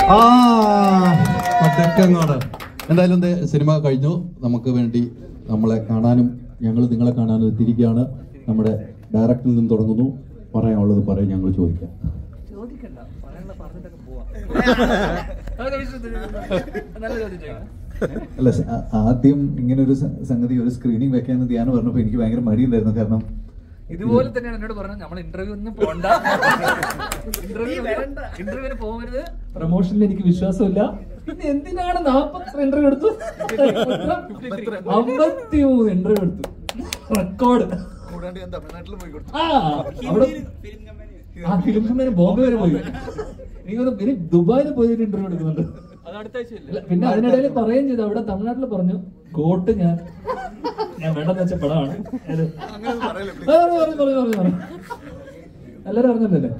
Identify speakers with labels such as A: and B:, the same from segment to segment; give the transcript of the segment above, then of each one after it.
A: ആ തെക്കങ്ങോട് എന്തായാലും ദേ സിനിമ കഴിഞ്ഞു നമുക്ക് വേണ്ടി നമ്മളെ കാണാനും ഞങ്ങൾ നിങ്ങളെ കാണാനും എത്തിയിരിക്കുകയാണ് നമ്മുടെ ഡയറക്ടറിൽ നിന്ന് തുടങ്ങുന്നു പറയാനുള്ളത് പറയും ഞങ്ങൾ ചോദിക്കാം
B: ചോദിക്കണ്ട പറയാനുള്ള പറഞ്ഞിട്ടൊക്കെ പോവാം അതൊക്കെ വിശ്വസിച്ച് നല്ല ചോദ്യം ചോദിക്കണം
C: അല്ല സ- ആ- ആദ്യം ഇങ്ങനെ ഒരു സ- സംഗതി ഒരു സ്ക്രീനിങ് വെക്കാന്ന് ധ്യാന പറഞ്ഞപ്പോ എനിക്ക് ഭയങ്കര മടിയുണ്ടായിരുന്നു കാരണം
B: ഇതുപോലെ തന്നെയാണ് എന്നോട് പറഞ്ഞത് നമ്മൾ ഇന്റർവ്യൂ ഒന്നും പോണ്ട ഇന്റർവ്യൂ ഇന്റർവ്യൂവിന് പോകരുത് പ്രൊമോഷനിൽ എനിക്ക് വിശ്വാസമില്ല പിന്നെ എന്തിനാണ് നാപ്പത്തി ഇന്റർവ്യൂ എടുത്തു അമ്പത്തി മൂന്ന് ഇന്റർവ്യൂ എടുത്തു റെക്കോർഡ് ആ അവിടെ ആ ഫിലിം കമ്പനി ബോംബെ വരെ പോയി എനിക്ക് തോന്നുന്നു ഇനി ദുബായിൽ പോയിട്ട് ഇന്റർവ്യൂ എടുക്കുന്നുണ്ട് ഇല്ല, പിന്നെ അതിനിടയിൽ പറയുകയും ചെയ്തു അവിടെ തമിഴ്നാട്ടിൽ പറഞ്ഞു കോട്ട് ഞാൻ ഞാൻ വേണ്ടെന്ന് വെച്ച പടമാണ് ഏത്? ആ, പറഞ്ഞു, പറഞ്ഞു, പറഞ്ഞു, പറഞ്ഞു, പറഞ്ഞു. എല്ലാരും അറിഞ്ഞല്ലേ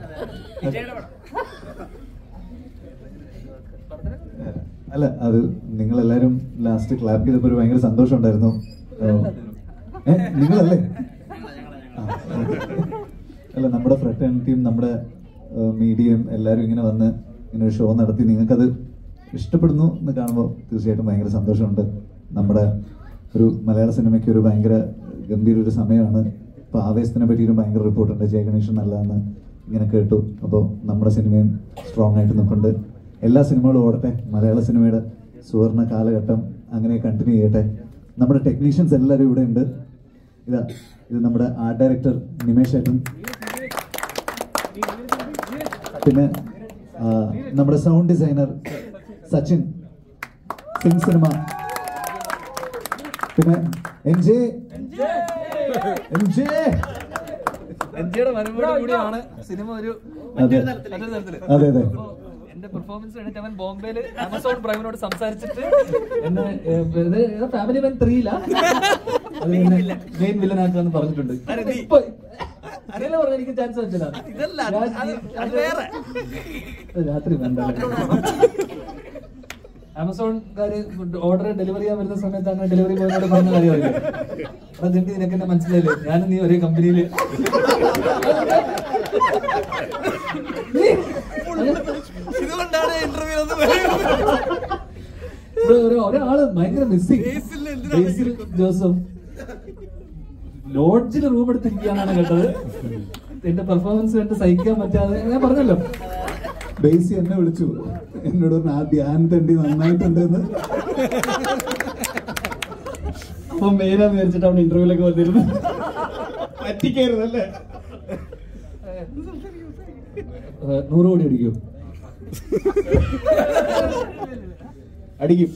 C: അല്ല അത് നിങ്ങൾ എല്ലാരും ലാസ്റ്റ് ക്ലാപ്പ് ചെയ്തപ്പോ ഒരു ഭയങ്കര സന്തോഷം ഉണ്ടായിരുന്നു ഏ നിങ്ങളല്ലേ ആ, അല്ല നമ്മുടെ ഫ്രട്ടേണിറ്റിയും നമ്മുടെ മീഡിയയും എല്ലാവരും ഇങ്ങനെ വന്ന് ഇങ്ങനെ ഒരു ഷോ നടത്തി നിങ്ങൾക്കത് ഇഷ്ടപ്പെടുന്നു എന്ന് കാണുമ്പോൾ തീർച്ചയായിട്ടും ഭയങ്കര സന്തോഷമുണ്ട് നമ്മുടെ ഒരു മലയാള സിനിമയ്ക്ക് ഒരു ഭയങ്കര ഗംഭീര ഒരു സമയമാണ് ഇപ്പോൾ ആവേശത്തിനെ പറ്റിയൊരു ഭയങ്കര റിപ്പോർട്ടുണ്ട് ജയഗണേഷൻ നല്ലതെന്ന് ഇങ്ങനെ കേട്ടു അപ്പോൾ നമ്മുടെ സിനിമയും സ്ട്രോങ് ആയിട്ട് നിൽക്കുന്നുണ്ട് എല്ലാ സിനിമകളും ഓടട്ടെ മലയാള സിനിമയുടെ സുവർണ കാലഘട്ടം അങ്ങനെ കണ്ടിന്യൂ ചെയ്യട്ടെ നമ്മുടെ ടെക്നീഷ്യൻസ് എല്ലാവരും ഇവിടെ ഉണ്ട് ഇതാ ഇത് നമ്മുടെ ആർട്ട് ഡയറക്ടർ നിമേഷ് ഏട്ടൻ പിന്നെ ആ, നമ്മുടെ sound designer Sachin Singh cinema പിന്നെ എൻ ജെ എൻ ജെ
B: എൻജിയുടെ വരവോട് കൂടിയാണ് സിനിമ ഒരു
C: അതെ.
B: മറ്റൊരു തരത്തില്
C: അതെ, അതെ.
B: അപ്പോ എന്റെ പെർഫോമൻസ് കണ്ടിട്ട് അവൻ ബോംബെയില് ആമസോൺ പ്രൈമിനോട് സംസാരിച്ചിട്ട് എന്നെ ഫാമിലി മാൻ ത്രീയില മെയിൻ വില്ലൻ ആക്കാന്ന് പറഞ്ഞിട്ടുണ്ട് ഇപ്പൊ അറിയില്ല പറഞ്ഞ എനിക്ക് ചാൻസ് വെച്ചില്ല രാത്രി വേണ്ട ആമസോൺകാര് ഓർഡർ ഡെലിവറി ചെയ്യാൻ വരുന്ന സമയത്ത് അങ്ങനെ ഡെലിവറി ബോയിനോട് പറഞ്ഞ കാര്യമല്ലേ അപ്പൊ നിനക്ക് നിനക്ക് എന്നെ മനസ്സിലായില്ലേ ഞാനും നീ ഒരേ കമ്പനിയില്
D: ഇതുകൊണ്ടാണ് ഇന്റർവ്യൂ ഒന്ന്
B: ഇവിടെ ഒരു- ഒരാള് ഭയങ്കര മിസ്സിങ് ബേസിൽ ജോസഫ് ലോഡ്ജിൽ റൂം എടുത്തിരിക്കുകയാണ് കേട്ടത് എന്റെ പെർഫോമൻസ് കണ്ട് സഹിക്കാൻ പറ്റാതെ ഞാൻ പറഞ്ഞല്ലോ
C: ബേസി എന്നെ വിളിച്ചു എന്നോട് പറഞ്ഞു ആ ധ്യാൻ തണ്ടി നന്നായിട്ടുണ്ട് എന്ന്
B: അപ്പൊ മെയിനാന്ന് വിചാരിച്ചിട്ട് അവൻ ഇന്റർവ്യൂലൊക്കെ വന്നിരുന്നു പറ്റിക്കരുതല്ലേ നൂറ് കോടി അടിക്കും
C: അടിക്കും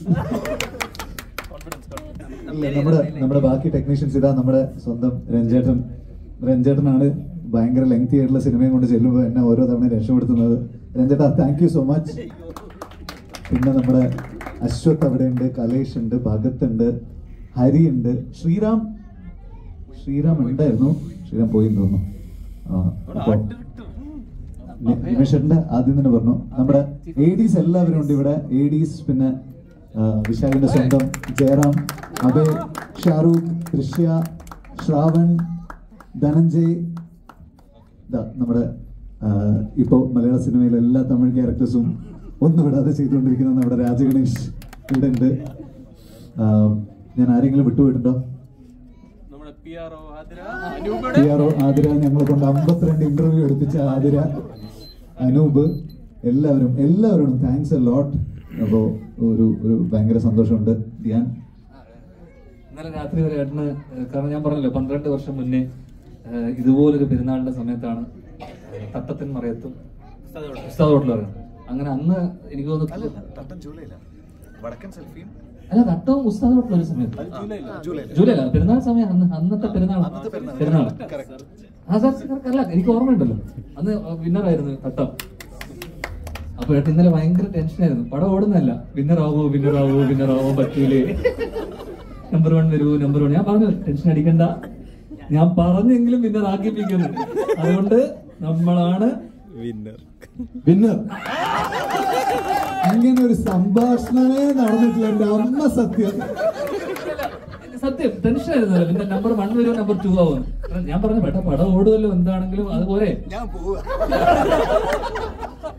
C: ഇല്ല, നമ്മുടെ നമ്മുടെ ബാക്കി ടെക്നീഷ്യൻസ് ഇതാ നമ്മുടെ സ്വന്തം രഞ്ജേട്ടൻ രഞ്ജേട്ടനാണ് ഭയങ്കര ലെങ്തി ആയിട്ടുള്ള സിനിമയും കൊണ്ട് ചെല്ലുമ്പോൾ എന്നെ ഓരോ തവണ രക്ഷപ്പെടുത്തുന്നത് രഞ്ജേട്ടാ താങ്ക് യു സോ മച്ച് പിന്നെ നമ്മുടെ അശ്വത് അവിടെ ഉണ്ട് കലേഷ് ഉണ്ട് ഭഗത് ഉണ്ട് ഹരി ഉണ്ട് ശ്രീറാം ശ്രീറാം ഉണ്ടായിരുന്നു ശ്രീറാം പോയി എന്ന് തോന്നുന്നു ആ, അപ്പൊ നി- നിമിഷന്റെ ആദ്യം തന്നെ പറഞ്ഞു നമ്മുടെ എഡീസ് എല്ലാവരും ഉണ്ട് ഇവിടെ എഡീസ് പിന്നെ ആ, വിശാഖിന്റെ സ്വന്തം ജയറാം അഭയ് ഷാറൂഖ് ദൃശ്യ ശ്രാവൺ ധനഞ്ജയ് ദാ നമ്മുടെ ആ, ഇപ്പോ മലയാള സിനിമയിലെ എല്ലാ തമിഴ് ക്യാരക്ടേഴ്സും ഒന്നും വിടാതെ ചെയ്തുകൊണ്ടിരിക്കുന്ന നമ്മുടെ രാജഗണേഷ് ഇവിടെ ഉണ്ട് ആ, ഞാൻ ആരെങ്കിലും വിട്ടുപോയിട്ടുണ്ടോ
D: നമ്മുടെ P R O
C: P R O Athira ഞങ്ങളെ കൊണ്ട് അമ്പത്തിരണ്ട് ഇന്റർവ്യൂ എടുപ്പിച്ച ആതിര അനൂപ് എല്ലാവരും എല്ലാവരോടും താങ്ക്സ് എ ലോട്ട് അപ്പോ ഒരു ഒരു ഭയങ്കര സന്തോഷമുണ്ട് ധ്യാൻ
B: ഇന്നലെ രാത്രി വരെ ഏട്ടന് ഏഹ് കാരണം ഞാൻ പറഞ്ഞല്ലോ പന്ത്രണ്ട് വർഷം മുന്നേ ഏഹ് ഇതുപോലൊരു പെരുന്നാളിന്റെ സമയത്താണ് ഏഹ് തട്ടത്തിൻ മറയത്തും ഉസ്താദ് ഹോട്ടൽ പറയുന്നത് അങ്ങനെ അന്ന് എനിക്ക് തോന്നുന്നു
D: തട്ടൻ ജൂലൈയില വടക്കൻ സെൽഫിയും
B: അല്ല തട്ടവും ഉസ്താദ് ഹോട്ടൽ ഒരു സമയത്ത് ജൂലൈ അല്ല പെരുന്നാൾ സമയം അന്ന് അന്നത്തെ പെരുന്നാൾ പെരുന്നാൾ ആ സാർ സാർക്ക് അല്ല എനിക്ക് ഓർമ്മയുണ്ടല്ലോ അന്ന് വിന്നറായിരുന്നു തട്ടം അപ്പൊ ഏട്ടൻ ഇന്നലെ ഭയങ്കര ടെൻഷനായിരുന്നു പടം ഓടുന്നല്ല വിന്നർ ആവോ വിന്നർ ആവോ വിന്നർ ആവോ പറ്റൂലേ നമ്പർ വൺ വരൂ നമ്പർ വൺ ഞാൻ പറഞ്ഞു ടെൻഷൻ അടിക്കണ്ട ഞാൻ പറഞ്ഞെങ്കിലും വിന്നർ ആക്കിപ്പിക്കുന്നു അതുകൊണ്ട് നമ്മളാണ്
D: വിന്നർ
C: വിന്നർ ഇങ്ങനെ ഒരു സംഭാഷണമേ നടന്നിട്ടില്ല എന്റെ അമ്മ സത്യം
B: സത്യം ടെൻഷൻ ആയിരുന്നല്ലോ പിന്നെ നമ്പർ വൺ വരുമോ നമ്പർ ടു ആവും ഞാൻ പറഞ്ഞു ബേട്ടാ പടം ഓടുമല്ലോ എന്താണെങ്കിലും അതുപോലെ
D: ഞാൻ പോവാ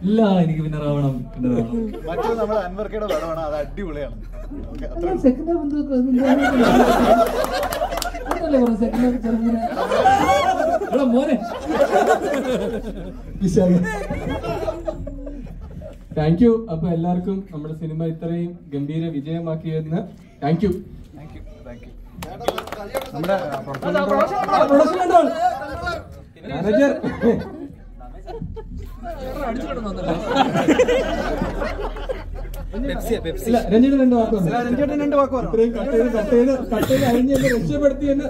B: ഇല്ല എനിക്ക് വിന്നർ ആവണം വിന്നർ ആവണം
C: മറ്റേ നമ്മുടെ അൻവർക്കയുടെ പടമാണ് അത് അടിപൊളിയാണ് Okay, അത്രേ ഉള്ളൂ.
B: സെക്കൻഡ് ഹാഫ് എന്തോ അതല്ലേ പറഞ്ഞു സെക്കൻഡ് ഹാഫ് ചെറുങ്ങനെ എടാ മോനെ
E: താങ്ക് യു അപ്പൊ എല്ലാവർക്കും നമ്മുടെ സിനിമ ഇത്രയും ഗംഭീര വിജയമാക്കിയതിന് thank you
D: thank you thank you
E: production control manager ഇല്ല രഞ്ജിയുടെ രണ്ട് വാക്ക് പറഞ്ഞു.
D: രഞ്ജേട്ടൻ രണ്ട് വാക്ക് പറഞ്ഞു.
E: ഇത്രയും കട്ട് ചെയ്ത് കട്ട് ചെയ്ത് കട്ട് ചെയ്ത് അഴിഞ്ഞ് എന്നെ രക്ഷപ്പെടുത്തിയെന്ന്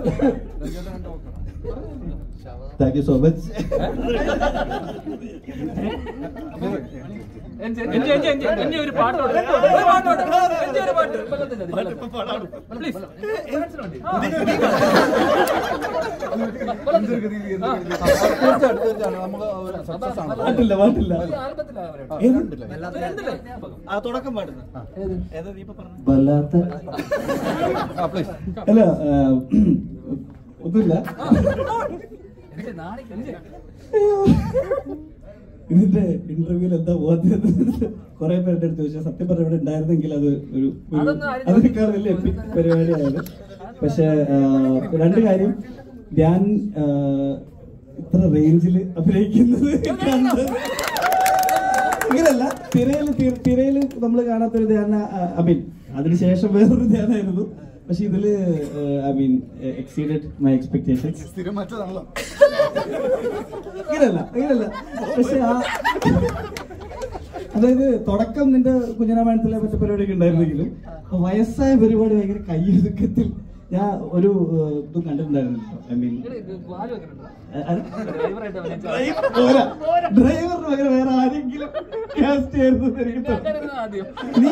A: താങ്ക് യു സോ മച്ച്
B: ഒരു പാട്ടോട് ഒരു പാട്ടോട് ഒരു പാട്ട് പ്ലീസ്
A: തീർച്ചയായിട്ടും തീർച്ചയായിട്ടും നമുക്ക് ഒരു സക്സസ് ആണ്
C: പാട്ടില്ല പാട്ടില്ല
D: ആ തുടക്കം പാടുന്നു ഏതാ നീ ഇപ്പൊ പറഞ്ഞു
C: വല്ലാത്ത
A: ആ പ്ലീസ്
C: അല്ല ആ, ഒന്നുമില്ല ഇതിന്റെ ഇന്റർവ്യൂവിൽ എന്താ പോകാത്തത് കുറെ പേരുടെ അടുത്ത് ചോദിച്ചാൽ സത്യം പറഞ്ഞ ഇവിടെ ഉണ്ടായിരുന്നെങ്കിൽ അത് ഒരു ഒരു-
B: അതൊന്നും ആരും
C: അതിനേക്കാൾ വലിയ epic പരിപാടിയായത് പക്ഷെ ആ, രണ്ട് കാര്യം ഞാൻ ആ, ഇത്ര റേഞ്ചിൽ അഭിനയിക്കുന്നത് കണ്ടത് ഇങ്ങനല്ല തിരയില് തി- തിരയില് നമ്മൾ കാണാത്തൊരു ധ്യാന ഐ മീൻ അതിനുശേഷം വേറൊരു ധ്യാനായിരുന്നു പക്ഷെ ഇതില് I mean exceeded my expectations ഇങ്ങനല്ല ഇങ്ങനല്ല പക്ഷെ ആ അതായത് തുടക്കം നിന്റെ കുഞ്ഞനാമാനത്തിലെ മറ്റു പരിപാടിയൊക്കെ ഉണ്ടായിരുന്നെങ്കിലും വയസ്സായ പരിപാടി ഭയങ്കര കയ്യൊതുക്കത്തിൽ ഞാൻ ഒരു ഏഹ്, ഇതും കണ്ടിട്ടുണ്ടായിരുന്നു ഐ മീൻ ഡ്രൈവറിന് പകരം വേറെ ആരെങ്കിലും കാസ്റ്റ് ചെയ്യായിരുന്നു എന്ന് എനിക്ക് തോന്നുന്നു. നീ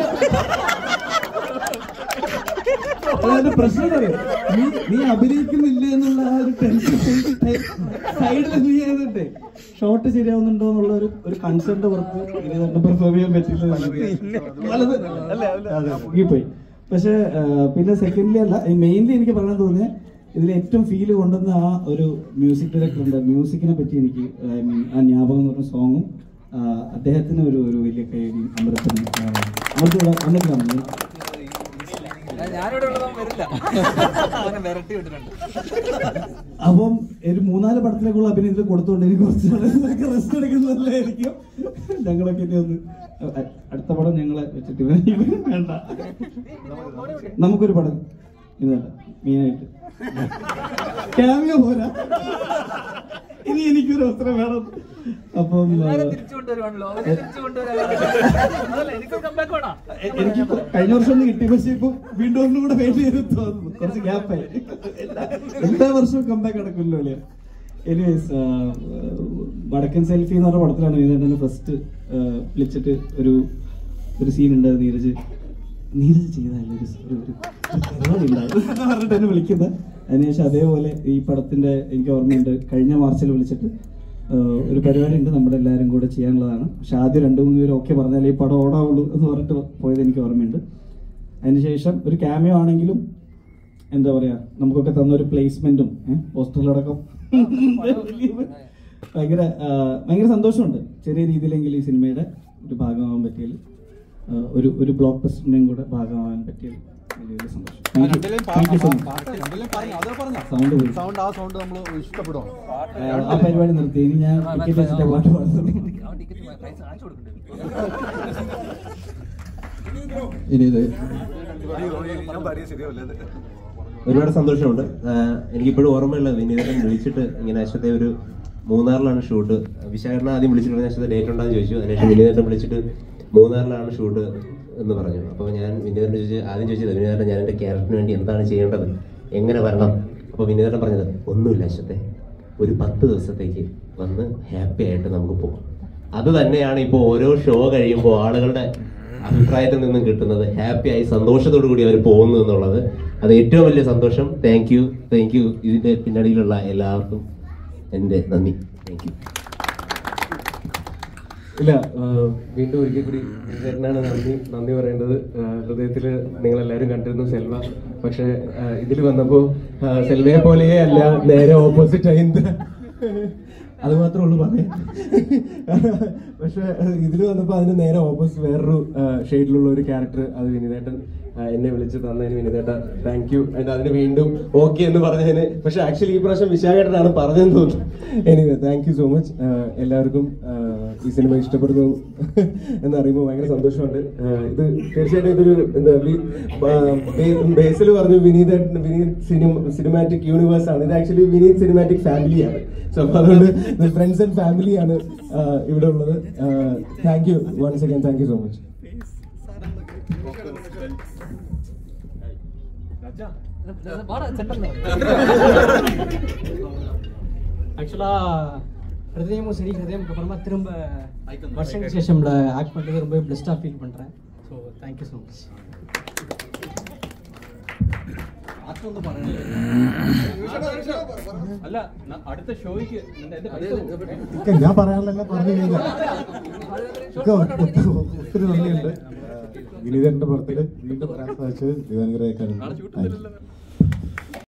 C: അതായത് പ്രശ്നം അറിയോ? നീ നീ അഭിനയിക്കുന്നില്ല എന്നുള്ള ആ ഒരു ടെൻഷൻ സൈഡിൽ നീ ചെയ്തിട്ടേ ഷോട്ട് ശരിയാവുന്നുണ്ടോ എന്നുള്ള ഒരു ഒരു കൺസേണിന്റെ പുറത്ത് ഇനി തന്നെ പെർഫോം ചെയ്യാൻ പറ്റില്ല നല്ലത് അതെ പോയി പക്ഷെ പിന്നെ സെക്കൻഡ്ലി അല്ല മെയിൻലി എനിക്ക് പറയാൻ തോന്നിയ ഇതിൽ ഏറ്റവും ഫീൽ കൊണ്ടുവന്ന ആ ഒരു മ്യൂസിക് ഡയറക്ടർ ഉണ്ട് മ്യൂസിക്കിനെ പറ്റി എനിക്ക് ഐ മീൻ ആ ജ്ഞാപകം എന്ന് പറഞ്ഞ സോങ്ങും അദ്ദേഹത്തിന് ഒരു ഒരു വലിയ കൈയടി അമൃതത്തിന് അമൃത അമൃതമാണ്
B: ഞാനിവിടെ ഉള്ളതും വരില്ല അവനെ വിരട്ടി വിട്ടിട്ടുണ്ട്
C: അപ്പം ഒരു മൂന്നാല് പടത്തിലേക്കുള്ള അഭിനയത്തിൽ കൊടുത്തോണ്ട് എനിക്ക് കുറച്ച് റെസ്റ്റ് എടുക്കുന്നത് നല്ലതായിരിക്കും ഞങ്ങളൊക്കെ ഇനി ഒന്ന് അ- അടുത്ത പടം ഞങ്ങളെ വെച്ചിട്ട് ഇവനെ ഇവനെ വേണ്ട നമുക്കൊരു പടം ഇതല്ല മെയിനായിട്ട് ക്യാമിയോ പോരാ ഇനി എനിക്കൊരു അവസരം വേണം അപ്പം
B: എല്ലാരും
C: ആ,
B: തിരിച്ചു കൊണ്ടുവരുവാണല്ലോ അവരെ തിരിച്ചു കൊണ്ടുവരാൻ അതല്ല എനിക്കൊരു കമ്പാക്ക് വേണം
C: എ- എനിക്ക് ഇപ്പൊ കഴിഞ്ഞ വർഷം ഒന്ന് കിട്ടി പക്ഷെ ഇപ്പൊ വീണ്ടും ഒന്നും കൂടെ വെയിറ്റ് ചെയ്ത് തോന്നുന്നു കുറച്ച് ഗ്യാപ്പായി എല്ലാ വർഷവും കമ്പാക്ക് നടക്കുമല്ലോ അല്ലേ എനിവേസ് വടക്കൻ സെൽഫി എന്ന് പറഞ്ഞ പടത്തിലാണ് ഇതിന്റെ ഫസ്റ്റ് വിളിച്ചിട്ട് ഒരു ഒരു സീൻ ഉണ്ട് നീരജ് നീരജ് ചെയ്താലേ ഒരു സ്- ഒരു ഒരു പരിപാടി ഉണ്ടാവും എന്ന് പറഞ്ഞിട്ട് എന്നെ വിളിക്കുന്നത് അതിനുശേഷം അതേപോലെ ഈ പടത്തിന്റെ എനിക്ക് ഓർമ്മയുണ്ട് കഴിഞ്ഞ മാർച്ചിൽ വിളിച്ചിട്ട് ഏഹ് ഒരു പരിപാടി ഉണ്ട് നമ്മുടെ എല്ലാവരും കൂടെ ചെയ്യാനുള്ളതാണ് പക്ഷെ ആദ്യം രണ്ടു മൂന്ന് പേര് ഓക്കെ പറഞ്ഞാൽ ഈ പടം ഓടാവുള്ളൂ എന്ന് പറഞ്ഞിട്ട് പോയത് എനിക്ക് ഓർമ്മയുണ്ട് അതിനുശേഷം ഒരു ക്യാമിയോ ആണെങ്കിലും എന്താ പറയാ നമുക്കൊക്കെ തന്ന ഒരു പ്ലേസ്മെന്റും പോസ്റ്ററിലടക്കം ഭയങ്കര ആ, ഭയങ്കര സന്തോഷമുണ്ട് ചെറിയ രീതിയിലെങ്കിലും ഈ സിനിമയുടെ ഒരു ഭാഗമാവാൻ പറ്റിയതിൽ ആ, ഒരു ഒരു ബ്ലോക്ക് ബസ്റ്ററിന്റെയും കൂടെ ഭാഗമാവാൻ പറ്റിയതിൽ വലിയ വലിയ സന്തോഷം thank you so much sound പോയി
A: സൗണ്ട് ആ സൗണ്ട് നമ്മൾ ഇഷ്ടപ്പെടും
C: ആ, ആ പരിപാടി നിർത്തി ഇനി ഞാൻ ടിക്കറ്റ് വെച്ചിട്ട് പാട്ട് പാടുന്നുള്ളൂ
B: അവൻ ടിക്കറ്റ് പൈസ കാണിച്ചു കൊടുക്കണ്ടേ
A: ഇനി ഇത്
D: ഞാൻ പാടിയ ശരിയാവില്ല
F: ഒരുപാട് സന്തോഷമുണ്ട് ആഹ് എനിക്കിപ്പോഴും ഓർമ്മയുള്ളത് വിനീതൻ വിളിച്ചിട്ട് ഇങ്ങനെ അശ്വത്തെ ഒരു മൂന്നാറിലാണ് ഷൂട്ട് വിശാഖരനെ ആദ്യം വിളിച്ചിട്ട് പറഞ്ഞ അശ്വത്തെ ഡേറ്റ് ഉണ്ടെന്ന് ചോദിച്ചു അതിനുശേഷം വിനീതൻ വിളിച്ചിട്ട് മൂന്നാറിലാണ് ഷൂട്ട് എന്ന് പറഞ്ഞു അപ്പോൾ ഞാൻ വിനീതനെ ചോദിച്ചു ആദ്യം ചോദിച്ചത് വിനീതൻ ഞാൻ എൻ്റെ ക്യാരക്ടറിന് വേണ്ടി എന്താണ് ചെയ്യേണ്ടത് എങ്ങനെ വരണം അപ്പോൾ വിനീതൻ പറഞ്ഞത് ഒന്നുമില്ല അശ്വത്തെ ഒരു പത്ത് ദിവസത്തേക്ക് വന്ന് ഹാപ്പി ആയിട്ട് നമുക്ക് പോകാം അത് തന്നെയാണ് ഇപ്പോൾ ഓരോ ഷോ കഴിയുമ്പോൾ ആളുകളുടെ അഭിപ്രായത്തിൽ നിന്നും കിട്ടുന്നത് ഹാപ്പി ആയി സന്തോഷത്തോടു കൂടി അവർ പോകുന്നു എന്നുള്ളത് അത് ഏറ്റവും വലിയ സന്തോഷം താങ്ക് യു താങ്ക് യു ഇതിന്റെ പിന്നണിയിലുള്ള എല്ലാവർക്കും എൻ്റെ നന്ദി താങ്ക് യു
E: ഇല്ല ആ, വീണ്ടും ഒരിക്കൽ കൂടി ചേട്ടനാണ് നന്ദി നന്ദി പറയേണ്ടത് ഹൃദയത്തിൽ നിങ്ങൾ എല്ലാവരും കണ്ടിരുന്നു സെൽവ പക്ഷെ ഇതിൽ വന്നപ്പോൾ സെൽവയെ പോലെയേ അല്ല നേരെ ഓപ്പോസിറ്റ് ആയി അത് മാത്രമേ ഉള്ളൂ പറയാൻ പക്ഷെ ഇതിൽ വന്നപ്പോൾ അതിന് നേരെ ഓപ്പോസിറ്റ് വേറൊരു ഷെയ്ഡിലുള്ള ഒരു ക്യാരക്ടർ അത് വിനീതേട്ടൻ ആ, എന്നെ വിളിച്ച് തന്നതിന് വിനീതേട്ട താങ്ക് യു ആൻഡ് അതിന് വീണ്ടും ഓക്കെ എന്ന് പറഞ്ഞതിന് പക്ഷെ ആക്ച്വലി ഈ പ്രാവശ്യം വിശാഖേട്ടനാണ് പറഞ്ഞതെന്ന് തോന്നുന്നു anyway thank you so much എല്ലാവർക്കും ആ, ഈ സിനിമ ഇഷ്ടപ്പെടുന്നു എന്നറിയുമ്പോൾ ഭയങ്കര സന്തോഷമുണ്ട് ആ, ഇത് തീർച്ചയായിട്ടും ഇതൊരു എന്താ ബേസിൽ പറഞ്ഞു Vineeth Vineeth cinema cinematic universe ആണ് ഇത് ആക്ച്വലി വിനീത് സിനിമാറ്റിക് ഫാമിലിയാണ് സോ അപ്പൊ അതുകൊണ്ട് ഫ്രണ്ട്സ് ആൻഡ് ഫാമിലിയാണ് ഇവിടെ ഉള്ളത് thank you once again thank you so much
G: ஆக்சுவலா ஹிருதயமும் சரி ஹிருதயமுக்கு அப்புறமா திரும்ப வருஷங்களுக்கு சேஷம்ல ஆக்ட் பண்ணுறது ரொம்ப பெஸ்ட்டாக ஃபீல் பண்ணுறேன் ஸோ தேங்க்யூ ஸோ மச்
B: അല്ല ന- അടുത്ത ഷോയ്ക്ക് നിന്റെ എന്റെ പൈസ കൊടുക്കും.
C: ഒക്കെ ഞാൻ പറയാനുള്ളതെല്ലാം പറഞ്ഞു കഴിഞ്ഞാൽ ഒക്കെ ഒത്തിരി ഒത്തിരി നന്ദിയുണ്ട് വിനീതന്റെ പുറത്തില് വീണ്ടും വരാൻ സാധിച്ചത് ദൈവാനുഗ്രഹിക്കാനുണ്ട്